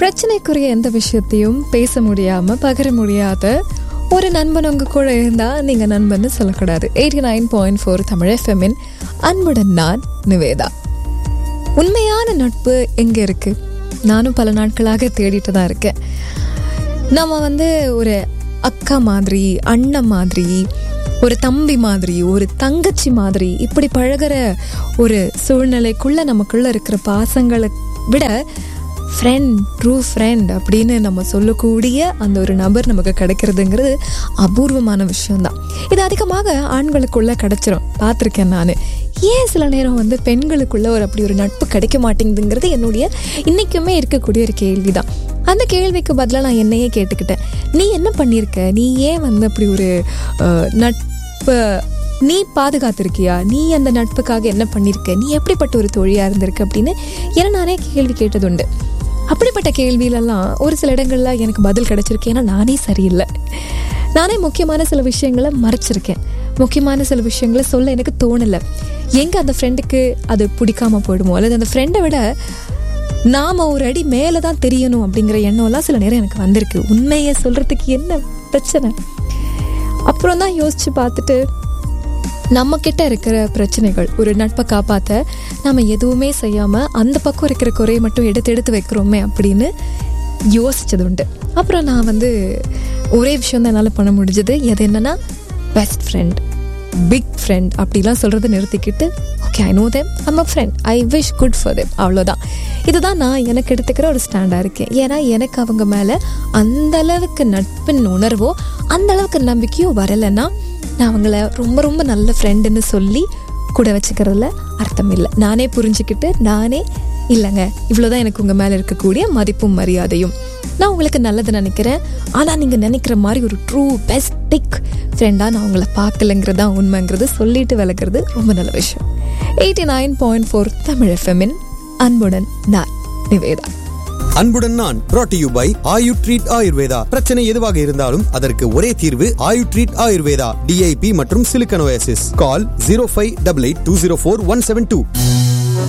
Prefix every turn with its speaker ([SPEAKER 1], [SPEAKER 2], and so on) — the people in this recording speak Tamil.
[SPEAKER 1] பிரச்சனைக்குரிய எந்த விஷயத்தையும் பேச முடியாம பகிர முடியாத ஒரு நண்பன் உங்க கூட இருந்தா நீங்க நண்பன்னு சொல்லக்கூடாது eighty nine point four Tamil எஃப்எம்மின் அன்புடன் நான் நிவேதா உண்மையான நட்பு எங்க இருக்கு நானும் பல நாட்களாக தேடிட்டு தான் இருக்கேன் நம்ம வந்து ஒரு அக்கா மாதிரி அண்ணன் மாதிரி ஒரு தம்பி மாதிரி ஒரு தங்கச்சி மாதிரி இப்படி பழகுற ஒரு சூழ்நிலைக்குள்ள நமக்குள்ள இருக்கிற பாசங்களை விட ஃப்ரெண்ட் ட்ரூ ஃப்ரெண்ட் அப்படின்னு நம்ம சொல்லக்கூடிய அந்த ஒரு நபர் நமக்கு கிடைக்கிறதுங்கிறது அபூர்வமான விஷயம்தான் இது அதிகமாக ஆண்களுக்குள்ள கிடைச்சிரும் பார்த்துருக்கேன் நான் ஏன் சில நேரம் வந்து பெண்களுக்குள்ள ஒரு அப்படி ஒரு நட்பு கிடைக்க மாட்டேங்குதுங்கிறது என்னுடைய இன்னைக்குமே இருக்கக்கூடிய ஒரு கேள்விதான் அந்த கேள்விக்கு பதிலாக நான் என்னையே கேட்டுக்கிட்டேன் நீ என்ன பண்ணியிருக்க நீ ஏன் வந்து அப்படி ஒரு அஹ், நட்பு நீ பாதுகாத்திருக்கியா நீ அந்த நட்புக்காக என்ன பண்ணியிருக்க நீ எப்படிப்பட்ட ஒரு தொழிலாக இருந்திருக்க அப்படின்னு ஏன்னா நானே கேள்வி கேட்டதுண்டு அப்படிப்பட்ட கேள்வியிலெல்லாம் ஒரு சில இடங்கள்ல எனக்கு பதில் கிடைச்சிருக்கு ஏன்னா நானே சரியில்லை நானே முக்கியமான சில விஷயங்களை மறைச்சிருக்கேன் முக்கியமான சில விஷயங்களை சொல்ல எனக்கு தோணலை எங்கே அந்த ஃப்ரெண்டுக்கு அது பிடிக்காம போயிடுமோ அல்லது அந்த ஃப்ரெண்டை விட நாம ஒரு அடி மேலே தான் தெரியணும் அப்படிங்கிற எண்ணம்லாம் சில நேரம் எனக்கு வந்திருக்கு உண்மையை சொல்றதுக்கு என்ன பிரச்சனை அப்புறம் தான் யோசிச்சு பார்த்துட்டு நம்ம கிட்ட இருக்கிற பிரச்சனைகள் ஒரு நட்பை காப்பாற்ற நம்ம எதுவுமே செய்யாம அந்த பக்கம் இருக்கிற குறையை மட்டும் எடுத்து எடுத்து வைக்கிறோமே அப்படின்னு யோசிச்சது உண்டு அப்புறம் நான் வந்து ஒரே விஷயம் தான் என்னால் பண்ண முடிஞ்சது எது என்னன்னா பெஸ்ட் ஃப்ரெண்ட் பிக் ஃப்ரெண்ட் அப்படிலாம் சொல்கிறத நிறுத்திக்கிட்டு okay I know them I'm a friend I wish good for them அவ்வளோதான் இதுதான் நான் எனக்கு எடுத்துக்கிற ஒரு ஸ்டாண்டாக இருக்கேன் ஏன்னா எனக்கு அவங்க மேலே அந்த அளவுக்கு நட்பின் உணர்வோ அந்த அளவுக்கு நம்பிக்கையோ வரலைன்னா நான் அவங்கள ரொம்ப ரொம்ப நல்ல ஃப்ரெண்டுன்னு சொல்லி கூட வச்சுக்கிறதுல அர்த்தம் இல்லை நானே புரிஞ்சுக்கிட்டு நானே இல்லைங்க இவ்வளோதான் எனக்கு உங்கள் மேலே இருக்கக்கூடிய மதிப்பும் மரியாதையும் நான் உங்களுக்கு நல்லது நினைக்கிறேன் ஆனால் நீங்கள் நினைக்கிற மாதிரி ஒரு ட்ரூ பெஸ்ட் பிக் ஃப்ரெண்டாக நான் உங்களை பார்க்கலங்கிறது தான் உண்மைங்கிறது சொல்லிட்டு விளக்குறது ரொம்ப நல்ல விஷயம் eighty nine point four Tamil எஃப்எம்மின் அன்புடன் நான் நிவேதா
[SPEAKER 2] அன்புடன் நான் brought to you by Ayu treat Ayurveda பிரச்சனை எதுவாக இருந்தாலும் அதற்கு ஒரே தீர்வு ஆயு ட்ரீட் ஆயுர்வேதா டிஐபி மற்றும் சிலிக்கனோசிஸ் call zero five double eight two zero four one seven two